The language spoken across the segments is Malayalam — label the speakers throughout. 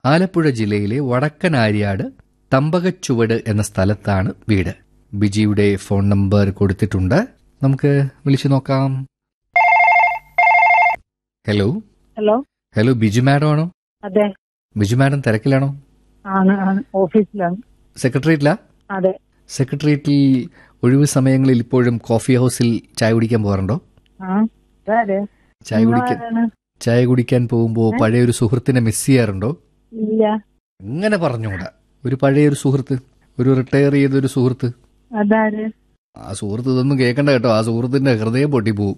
Speaker 1: ആലപ്പുഴ ജില്ലയിലെ വടക്കൻ ആര്യാട് തമ്പകച്ചുവട് എന്ന സ്ഥലത്താണ് വീട് ബിജിയുടെ ഫോൺ നമ്പർ കൊടുത്തിട്ടുണ്ട് നമുക്ക് വിളിച്ചു നോക്കാം hello
Speaker 2: hello
Speaker 1: hello Biju madam ആണോ
Speaker 2: അതെ
Speaker 1: ബിജു മാഡം തിരക്കിലാണോ
Speaker 2: ആണ് ആണ് ഓഫീസിലാണ്
Speaker 1: സെക്രട്ടേറിയറ്റിലാ
Speaker 2: അതെ
Speaker 1: സെക്രട്ടേറിയറ്റിൽ ഒഴിവ് സമയങ്ങളിൽ ഇപ്പോഴും കോഫി ഹൗസിൽ ചായ കുടിക്കാൻ പോകാറുണ്ടോ
Speaker 2: ആ അതെ
Speaker 1: ചായ കുടിക്കാൻ
Speaker 2: നിങ്ങളാരാണ്?
Speaker 1: ചായ കുടിക്കാൻ പോകുമ്പോൾ പഴയ ഒരു സുഹൃത്തിനെ മിസ് ചെയ്യാറുണ്ടോ
Speaker 2: ഇല്ല
Speaker 1: അങ്ങനെ പറഞ്ഞുകൂടാ ഒരു പഴയ ഒരു സുഹൃത്ത് ഒരു റിട്ടയർ ചെയ്ത ഒരു സുഹൃത്ത്
Speaker 2: അതാര്
Speaker 1: ആ സുഹൃത്ത് ഇതൊന്നും കേൾക്കണ്ട കേട്ടോ ആ സുഹൃത്തിന്റെ ഹൃദയം പൊട്ടിപ്പോവും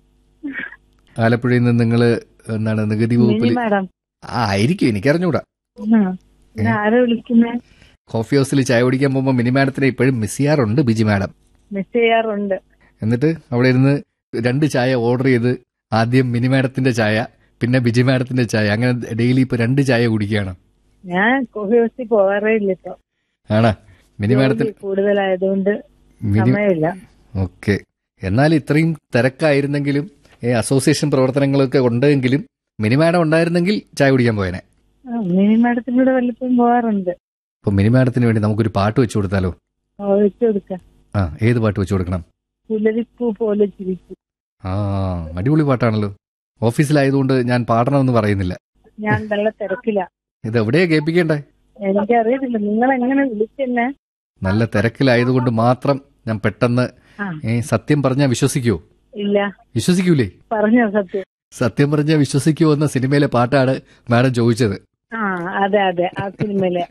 Speaker 1: ആലപ്പുഴയിൽ നിന്ന് നിങ്ങൾ എന്താണ് നികുതി
Speaker 2: മിനി
Speaker 1: വകുപ്പിൽ
Speaker 2: മാഡം
Speaker 1: ആ ആയിരിക്കും എനിക്കറിഞ്ഞൂടാ
Speaker 2: ഉം. ഇത് ആരാ വിളിക്കുന്നേ
Speaker 1: കോഫി ഹൗസിൽ ചായ കുടിക്കാൻ പോകുമ്പോൾ മിനി മാഡത്തിനെ ഇപ്പോഴും മിസ് ചെയ്യാറുണ്ട് ബിജി മാഡം
Speaker 2: മിസ് ചെയ്യാറുണ്ട്
Speaker 1: എന്നിട്ട് അവിടെ ഇരുന്ന് രണ്ട് ചായ ഓർഡർ ചെയ്ത് ആദ്യം മിനി മാഡത്തിന്റെ ചായ പിന്നെ ബിജി മാഡത്തിന്റെ ചായ അങ്ങനെ ഡെയിലി ഇപ്പൊ രണ്ട് ചായ കുടിക്കുകയാണ്
Speaker 2: ഞാൻ കോഫി ഹൗസിൽ പോകാറേ ഇല്ല ഇപ്പൊ
Speaker 1: ആണാ മിനി മാഡത്തിന്
Speaker 2: ജോലി കൂടുതലായതുകൊണ്ട്
Speaker 1: മിനി
Speaker 2: സമയമില്ല
Speaker 1: ഓക്കെ എന്നാൽ ഇത്രയും തിരക്കായിരുന്നെങ്കിലും ഈ അസോസിയേഷൻ പ്രവർത്തനങ്ങളൊക്കെ ഉണ്ടെങ്കിലും മിനി മാഡം ഉണ്ടായിരുന്നെങ്കിൽ ചായ കുടിക്കാൻ പോയേനെ
Speaker 2: ആ, മിനി മാഡത്തിനൂടെ വല്ലപ്പോഴും പോകാറുണ്ട്
Speaker 1: അപ്പൊ മിനി മാഡത്തിന് വേണ്ടി നമുക്കൊരു പാട്ട് വെച്ചു കൊടുത്താലോ
Speaker 2: ആ, വെച്ച് കൊടുക്കാം
Speaker 1: ആ ഏത് പാട്ട് വെച്ചു കൊടുക്കണം
Speaker 2: പുലരിപ്പൂ പോലെ ചിരിക്കും
Speaker 1: ആ അടിപൊളി പാട്ടാണല്ലോ ഓഫീസിലായതുകൊണ്ട് ഞാൻ പാടണമെന്ന് പറയുന്നില്ല
Speaker 2: ഞാൻ നല്ല തിരക്കില്ല
Speaker 1: ഇത് എവിടെയാ കേൾപ്പിക്കേണ്ടേ
Speaker 2: എനിക്കറിയത്തില്ല നിങ്ങൾ എങ്ങനെ വിളിച്ചെന്നെ
Speaker 1: നല്ല തിരക്കിലായതുകൊണ്ട് മാത്രം ഞാൻ പെട്ടെന്ന്
Speaker 2: ആ
Speaker 1: ഏ, സത്യം പറഞ്ഞാൽ വിശ്വസിക്കുവോ
Speaker 2: ഇല്ല
Speaker 1: വിശ്വസിക്കൂലേ
Speaker 2: പറഞ്ഞോ സത്യം
Speaker 1: സത്യം പറഞ്ഞാൽ വിശ്വസിക്കുവോ എന്ന സിനിമയിലെ പാട്ടാണ് മാഡം ചോദിച്ചത്
Speaker 2: ആ അതെ അതെ ആ സിനിമയിലെ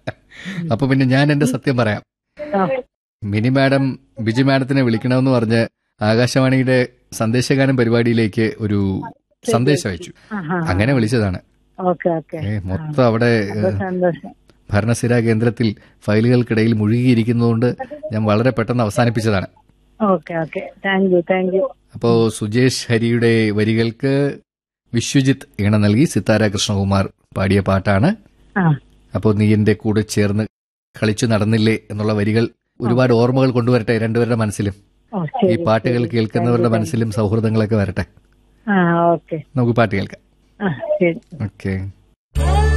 Speaker 1: അപ്പൊ പിന്നെ ഞാൻ എന്റെ സത്യം പറയാം
Speaker 2: ആ,
Speaker 1: മിനി മാഡം ബിജി മാഡത്തിനെ വിളിക്കണമെന്ന് പറഞ്ഞ് ആകാശവാണിയുടെ സന്ദേശഗാനം പരിപാടിയിലേക്ക് ഒരു സന്ദേശം അയച്ചു
Speaker 2: ആ, ആ.
Speaker 1: അങ്ങനെ വിളിച്ചതാണ്
Speaker 2: ഓക്കെ ഓക്കെ
Speaker 1: ഏ, മൊത്തം അവിടെ
Speaker 2: അപ്പൊ സന്തോഷം
Speaker 1: ഭരണസ്ഥിര കേന്ദ്രത്തിൽ ഫയലുകൾക്കിടയിൽ മുഴുകിയിരിക്കുന്നതുകൊണ്ട് ഞാൻ വളരെ പെട്ടെന്ന് അവസാനിപ്പിച്ചതാണ്
Speaker 2: okay okay thank you thank you
Speaker 1: അപ്പോ സുജേഷ് ഹരിയുടെ വരികൾക്ക് വിശ്വജിത്ത് ഈണ നൽകി സിത്താര കൃഷ്ണകുമാർ പാടിയ പാട്ടാണ്
Speaker 2: ആ
Speaker 1: അപ്പോൾ നീ എന്റെ കൂടെ ചേർന്ന് കളിച്ചു നടന്നില്ലേ എന്നുള്ള വരികൾ ഒരുപാട് ഓർമ്മകൾ കൊണ്ടുവരട്ടെ രണ്ടുപേരുടെ മനസ്സിലും
Speaker 2: ഓ
Speaker 1: ഈ
Speaker 2: ശരി
Speaker 1: പാട്ടുകൾ
Speaker 2: ശരി.
Speaker 1: കേൾക്കുന്നവരുടെ
Speaker 2: Thank you,
Speaker 1: മനസ്സിലും സൗഹൃദങ്ങളൊക്കെ വരട്ടെ
Speaker 2: thank you. ആ ഓക്കെ
Speaker 1: നമുക്ക് പാട്ട് കേൾക്കാം
Speaker 2: ആ ശരി
Speaker 1: ഓക്കെ